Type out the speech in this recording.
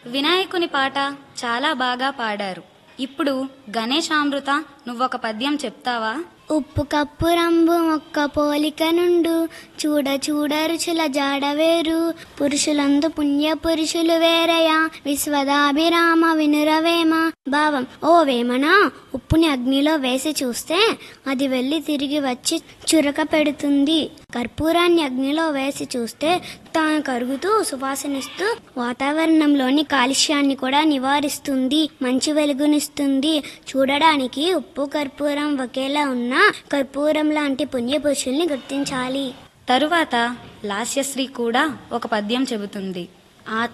వినాయకుని పాట చాలా బాగా పాడారు ఇప్పుడు గణేశామృత నువ్వొక పద్యం చెప్తావా ఉప్పు కప్పు రంబు మొక్క పోలిక నుండు చూడ చూడ రుచుల జాడ వేరు పురుషులందు పుణ్య పురుషులు వేరయా విశ్వదాభిరామ వినురవేమ భావం ఓ వేమనా ఉప్పుని అగ్నిలో వేసి చూస్తే అది వెళ్ళి తిరిగి వచ్చి చురక పెడుతుంది కర్పూరాన్ని అగ్నిలో వేసి చూస్తే తాను కరుగుతూ సువాసనిస్తూ వాతావరణంలోని కాలుష్యాన్ని కూడా నివారిస్తుంది మంచి వెలుగునిస్తుంది చూడడానికి ఉప్పు కర్పూరం ఒకేలా ఉన్న కర్పూరం లాంటి పుణ్యపురుషుల్ని గుర్తించాలి తరువాత లాస్యశ్రీ కూడా ఒక పద్యం చెబుతుంది